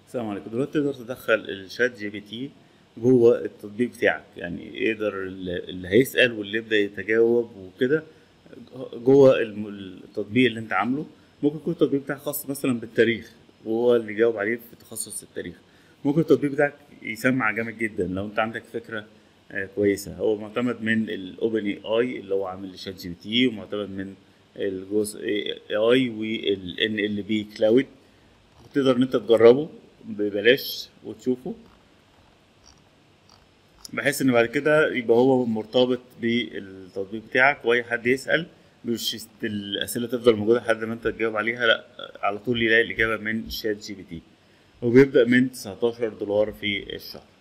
السلام عليكم دلوقتي تقدر تدخل الشات جي بي تي جوه التطبيق بتاعك يعني يقدر اللي اللي هيسأل واللي يبدأ يتجاوب وكده جوه الم- التطبيق اللي انت عامله ممكن يكون التطبيق بتاعك خاص مثلا بالتاريخ وهو اللي يجاوب عليه في تخصص التاريخ ممكن التطبيق بتاعك يسمع جامد جدا لو انت عندك فكرة آه، كويسة هو معتمد من الاوبن اي اي اللي هو عامل الشات جي بي تي ومعتمد من الجزء اي اي والان ال بي كلاود تقدر ان انت تجربه ببلاش وتشوفه بحيث ان بعد كده يبقى هو مرتبط بالتطبيق بتاعك واي حد يسأل مش يست- الاسئله تفضل موجوده لحد ما انت تجاوب عليها لا على طول يلاقي الاجابه من شات جي بي تي وبيبدأ من 19 دولار في الشهر